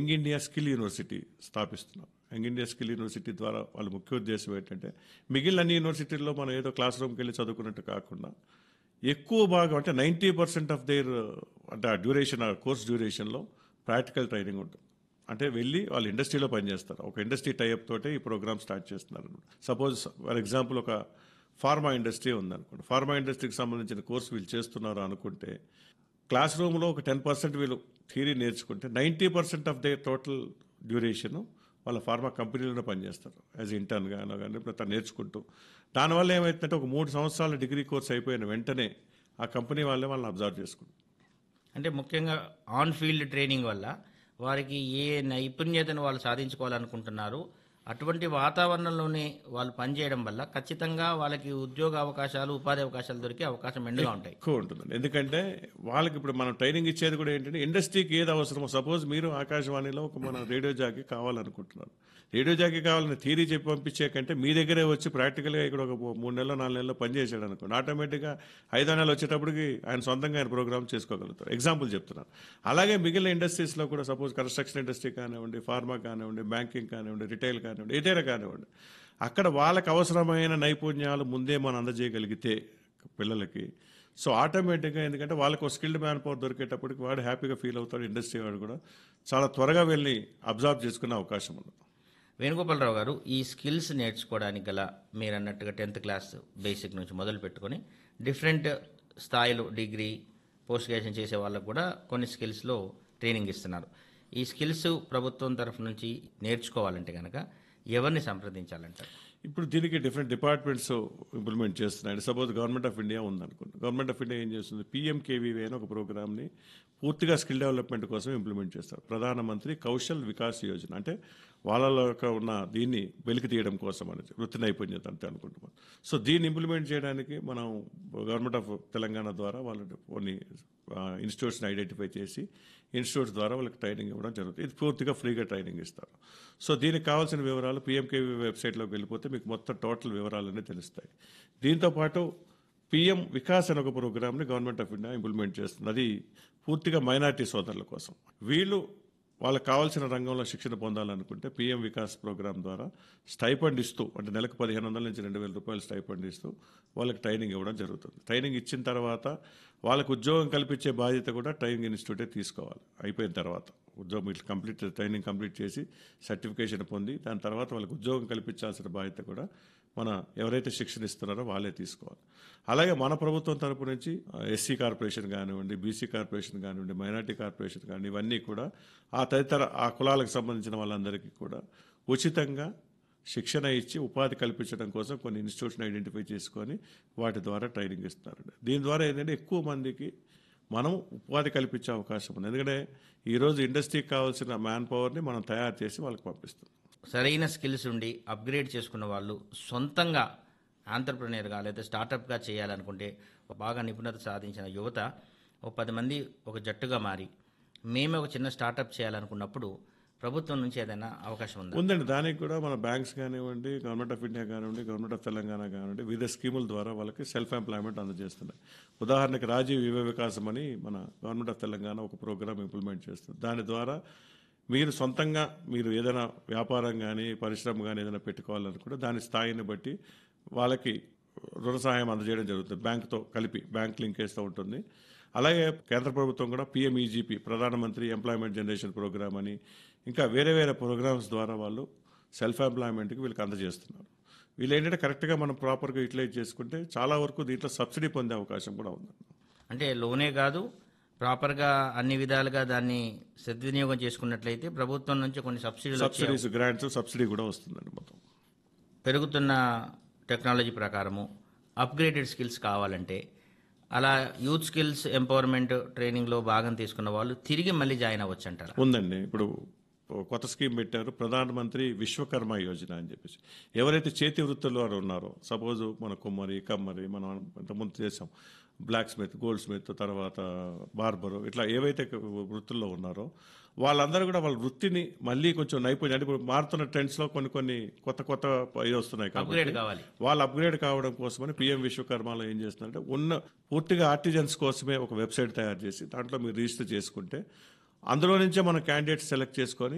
young India Skill University స్థాపిస్తున్నాం Young India Skill University ద్వారా వాళ్ళ ముఖ్య ఉద్దేశం ఏంటంటే మిగిలిన అన్ని యూనివర్సిటీల్లో మనం ఏదో క్లాస్ రూమ్కి వెళ్ళి చదువుకున్నట్టు కాకుండా ఎక్కువ భాగం అంటే నైంటీ పర్సెంట్ ఆఫ్ దేర్ అంటే ఆ డ్యూరేషన్ ఆ కోర్స్ డ్యూరేషన్లో ప్రాక్టికల్ ట్రైనింగ్ ఉంటుంది అంటే వెళ్ళి వాళ్ళు ఇండస్ట్రీలో పనిచేస్తారు ఒక ఇండస్ట్రీ టైప్ తోటే ఈ ప్రోగ్రామ్ స్టార్ట్ చేస్తున్నారు సపోజ్ ఫర్ ఎగ్జాంపుల్ ఒక ఫార్మా ఇండస్ట్రీ ఉందనుకోండి ఫార్మా ఇండస్ట్రీకి సంబంధించిన కోర్స్ వీళ్ళు చేస్తున్నారు అనుకుంటే క్లాస్ రూమ్లో ఒక టెన్ పర్సెంట్ వీళ్ళు థియరీ నేర్చుకుంటే ninety percent of the total duration వాళ్ళ ఫార్మా కంపెనీలోనే పనిచేస్తారు యాజ్ ఇంటర్న్గా కానీ ఇప్పుడు నేర్చుకుంటూ దానివల్ల ఏమవుతుందంటే ఒక మూడు సంవత్సరాల డిగ్రీ కోర్స్ అయిపోయిన వెంటనే ఆ కంపెనీ వాళ్ళే వాళ్ళని అబ్జర్వ్ చేసుకుంటారు అంటే ముఖ్యంగా ఆన్ ఫీల్డ్ ట్రైనింగ్ వల్ల వారికి ఏ నైపుణ్యతను వాళ్ళు సాధించుకోవాలనుకుంటున్నారు అటువంటి వాతావరణంలోనే వాళ్ళు పనిచేయడం వల్ల ఖచ్చితంగా వాళ్ళకి ఉద్యోగ అవకాశాలు ఉపాధి అవకాశాలు దొరికే అవకాశం మెండుగా ఉంటాయి ఎక్కువ ఉంటుందండి ఎందుకంటే వాళ్ళకి ఇప్పుడు మనం ట్రైనింగ్ ఇచ్చేది కూడా ఏంటంటే ఇండస్ట్రీకి ఏది అవసరమో సపోజ్ మీరు ఆకాశవాణిలో ఒక మన రేడియో జాకీ కావాలనుకుంటున్నారు రేడియో జాకీ కావాలని థీరీ చెప్పి పంపించే కంటే మీ దగ్గరే వచ్చి ప్రాక్టికల్గా ఇక్కడ ఒక మూడు నెలలు నాలుగు నెలలు పనిచేసాడు అనుకోండి ఆటోమేటిక్గా ఐదో నెలలు వచ్చేటప్పటికి ఆయన సొంతంగా ఆయన ప్రోగ్రామ్ చేసుకోగలుగుతారు ఎగ్జాంపుల్ చెప్తున్నాను అలాగే మిగిలిన ఇండస్ట్రీస్లో కూడా సపోజ్ కన్స్ట్రక్షన్ ఇండస్ట్రీ కానివ్వండి ఫార్మా కానివ్వండి బ్యాంకింగ్ కానివ్వండి రిటైల్ కానివ్వండి ఏదైనా కానివ్వండి అక్కడ వాళ్ళకి అవసరమైన నైపుణ్యాలు ముందే మనం అందజేయగలిగితే పిల్లలకి సో ఆటోమేటిక్గా ఎందుకంటే వాళ్ళకు ఒక స్కిల్డ్ మ్యాన్ పవర్ దొరికేటప్పటికి వాడు హ్యాపీగా ఫీల్ అవుతాడు ఇండస్ట్రీ వాడు కూడా చాలా త్వరగా వెళ్ళి అబ్జర్వ్ చేసుకునే అవకాశం ఉంది వేణుగోపాలరావు గారు ఈ స్కిల్స్ నేర్చుకోవడానికి గల మీరు అన్నట్టుగా టెన్త్ క్లాస్ బేసిక్ నుంచి మొదలు పెట్టుకొని డిఫరెంట్ స్థాయిలో డిగ్రీ పోస్ట్ గ్రాడ్యుయేషన్ చేసే వాళ్ళకు కూడా కొన్ని స్కిల్స్లో ట్రైనింగ్ ఇస్తున్నారు ఈ స్కిల్స్ ప్రభుత్వం తరఫు నుంచి నేర్చుకోవాలంటే కనుక ఎవరిని సంప్రదించాలంటారు ఇప్పుడు దీనికి డిఫరెంట్ డిపార్ట్మెంట్స్ ఇంప్లిమెంట్ చేస్తున్నాయి సపోజ్ గవర్నమెంట్ ఆఫ్ ఇండియా ఉందనుకోండి గవర్నమెంట్ ఆఫ్ ఇండియా ఏం చేస్తుంది పిఎంకేవీవై అని ఒక ప్రోగ్రామ్ని పూర్తిగా స్కిల్ డెవలప్మెంట్ కోసం ఇంప్లిమెంట్ చేస్తారు ప్రధానమంత్రి కౌశల్ వికాస్ యోజన అంటే వాళ్ళలో ఉన్న దీన్ని వెలికి తీయడం కోసం అనేది వృత్తి నైపుణ్యత అంతే అనుకుంటున్నాం సో దీన్ని ఇంప్లిమెంట్ చేయడానికి మనం గవర్నమెంట్ ఆఫ్ తెలంగాణ ద్వారా వాళ్ళ కొన్ని ఇన్స్టిట్యూట్స్ని ఐడెంటిఫై చేసి ఇన్స్టిట్యూట్స్ ద్వారా వాళ్ళకి ట్రైనింగ్ ఇవ్వడం జరుగుతుంది ఇది పూర్తిగా ఫ్రీగా ట్రైనింగ్ ఇస్తారు సో దీనికి కావాల్సిన వివరాలు పిఎంకేవీ వెబ్సైట్లోకి వెళ్ళిపోతే మీకు మొత్తం టోటల్ వివరాలన్నీ తెలుస్తాయి దీంతోపాటు పిఎం వికాస్ అనే ఒక ప్రోగ్రామ్ని గవర్నమెంట్ ఆఫ్ ఇండియా ఇంప్లిమెంట్ చేస్తుంది అది పూర్తిగా మైనార్టీ సోదరుల కోసం వీళ్ళు వాళ్ళకి కావాల్సిన రంగంలో శిక్షణ పొందాలనుకుంటే పిఎం వికాస్ ప్రోగ్రామ్ ద్వారా స్టైపండ్ ఇస్తూ అంటే నెలకు పదిహేను వందల నుంచి రెండు వేల రూపాయలు స్టైపండ్ ఇస్తూ వాళ్ళకి ట్రైనింగ్ ఇవ్వడం జరుగుతుంది ట్రైనింగ్ ఇచ్చిన తర్వాత వాళ్ళకు ఉద్యోగం కల్పించే బాధ్యత కూడా ట్రైనింగ్ ఇన్స్టిట్యూటే తీసుకోవాలి అయిపోయిన తర్వాత ఉద్యోగం ఇట్లా కంప్లీట్ ట్రైనింగ్ కంప్లీట్ చేసి సర్టిఫికేషన్ పొంది దాని తర్వాత వాళ్ళకి ఉద్యోగం కల్పించాల్సిన బాధ్యత కూడా మన ఎవరైతే శిక్షణ ఇస్తున్నారో వాళ్ళే తీసుకోవాలి అలాగే మన ప్రభుత్వం తరపు నుంచి ఎస్సీ కార్పొరేషన్ కానివ్వండి బీసీ కార్పొరేషన్ కానివ్వండి మైనార్టీ కార్పొరేషన్ కానివ్వండి ఇవన్నీ కూడా ఆ తదితర ఆ కులాలకు సంబంధించిన వాళ్ళందరికీ కూడా ఉచితంగా శిక్షణ ఇచ్చి ఉపాధి కల్పించడం కోసం కొన్ని ఇన్స్టిట్యూట్స్ని ఐడెంటిఫై చేసుకొని వాటి ద్వారా ట్రైనింగ్ ఇస్తున్నారండి దీని ద్వారా ఏంటంటే ఎక్కువ మందికి మనం ఉపాధి కల్పించే అవకాశం ఉంది ఎందుకంటే ఈరోజు ఇండస్ట్రీకి కావాల్సిన మ్యాన్ పవర్ని మనం తయారు చేసి వాళ్ళకి పంపిస్తాం సరైన స్కిల్స్ ఉండి అప్గ్రేడ్ చేసుకున్న వాళ్ళు సొంతంగా ఆంటర్ప్రినర్గా లేదా స్టార్టప్గా చేయాలనుకుంటే బాగా నిపుణత సాధించిన యువత ఒక పది మంది ఒక జట్టుగా మారి మేమే ఒక చిన్న స్టార్టప్ చేయాలనుకున్నప్పుడు ప్రభుత్వం నుంచి ఏదైనా అవకాశం ఉందా ఉందండి దానికి కూడా మన బ్యాంక్స్ కానివ్వండి గవర్నమెంట్ ఆఫ్ ఇండియా కానివ్వండి గవర్నమెంట్ ఆఫ్ తెలంగాణ కానివ్వండి వివిధ స్కీముల ద్వారా వాళ్ళకి సెల్ఫ్ ఎంప్లాయ్మెంట్ అందజేస్తున్నాయి ఉదాహరణకి రాజీవ్ యువ వికాసం అని మన గవర్నమెంట్ ఆఫ్ తెలంగాణ ఒక ప్రోగ్రామ్ ఇంప్లిమెంట్ చేస్తుంది దాని ద్వారా మీరు సొంతంగా మీరు ఏదైనా వ్యాపారం కానీ పరిశ్రమ కానీ ఏదైనా పెట్టుకోవాలనుకుంటే దాని స్థాయిని బట్టి వాళ్ళకి రుణ సహాయం అందజేయడం జరుగుతుంది బ్యాంక్తో కలిపి బ్యాంక్ లింకేజ్తో ఉంటుంది అలాగే కేంద్ర ప్రభుత్వం కూడా పిఎంఈజీపీ ప్రధానమంత్రి ఎంప్లాయ్మెంట్ జనరేషన్ ప్రోగ్రామ్ అని ఇంకా వేరే వేరే ప్రోగ్రామ్స్ ద్వారా వాళ్ళు సెల్ఫ్ ఎంప్లాయ్మెంట్కి వీళ్ళకి అందజేస్తున్నారు వీళ్ళు ఏంటంటే కరెక్ట్గా మనం ప్రాపర్గా యూటిలైజ్ చేసుకుంటే చాలా వరకు దీంట్లో సబ్సిడీ పొందే అవకాశం కూడా ఉంది అంటే లోనే కాదు ప్రాపర్గా అన్ని విధాలుగా దాన్ని సద్వినియోగం చేసుకున్నట్లయితే ప్రభుత్వం నుంచి కొన్ని సబ్సిడీలు వచ్చే సబ్సిడీస్ గ్రాంట్స్ సబ్సిడీ కూడా వస్తుందండి మొత్తం పెరుగుతున్న టెక్నాలజీ ప్రకారము అప్గ్రేడెడ్ స్కిల్స్ కావాలంటే అలా యూత్ స్కిల్స్ ఎంపవర్మెంట్ ట్రైనింగ్లో భాగం తీసుకున్న వాళ్ళు తిరిగి మళ్ళీ జాయిన్ అవ్వచ్చు అంటారా ఉందండి ఇప్పుడు కొత్త స్కీమ్ పెట్టారు ప్రధానమంత్రి విశ్వకర్మ యోజన అని చెప్పేసి ఎవరైతే చేతి వృత్తుల్లో వారు ఉన్నారో సపోజ్ మన కుమ్మరి కమ్మరి మనం ఇంతకుముందు చేసాం బ్లాక్ స్మిత్ గోల్డ్ స్మిత్ తర్వాత బార్బరు ఇట్లా ఏవైతే వృత్తుల్లో ఉన్నారో వాళ్ళందరూ కూడా వాళ్ళ వృత్తిని మళ్ళీ కొంచెం నైపుణ్యం అంటే ఇప్పుడు మారుతున్న ట్రెండ్స్లో కొన్ని కొన్ని కొత్త కొత్త ఇది వస్తున్నాయి అప్గ్రేడ్ కాబట్టి కావాలి వాళ్ళు అప్గ్రేడ్ కావడం కోసమని పిఎం విశ్వకర్మలో ఏం చేస్తుందంటే ఉన్న పూర్తిగా ఆర్టిజన్స్ కోసమే ఒక వెబ్సైట్ తయారు చేసి దాంట్లో మీరు రిజిస్టర్ చేసుకుంటే అందులో నుంచే మన క్యాండిడేట్స్ సెలెక్ట్ చేసుకొని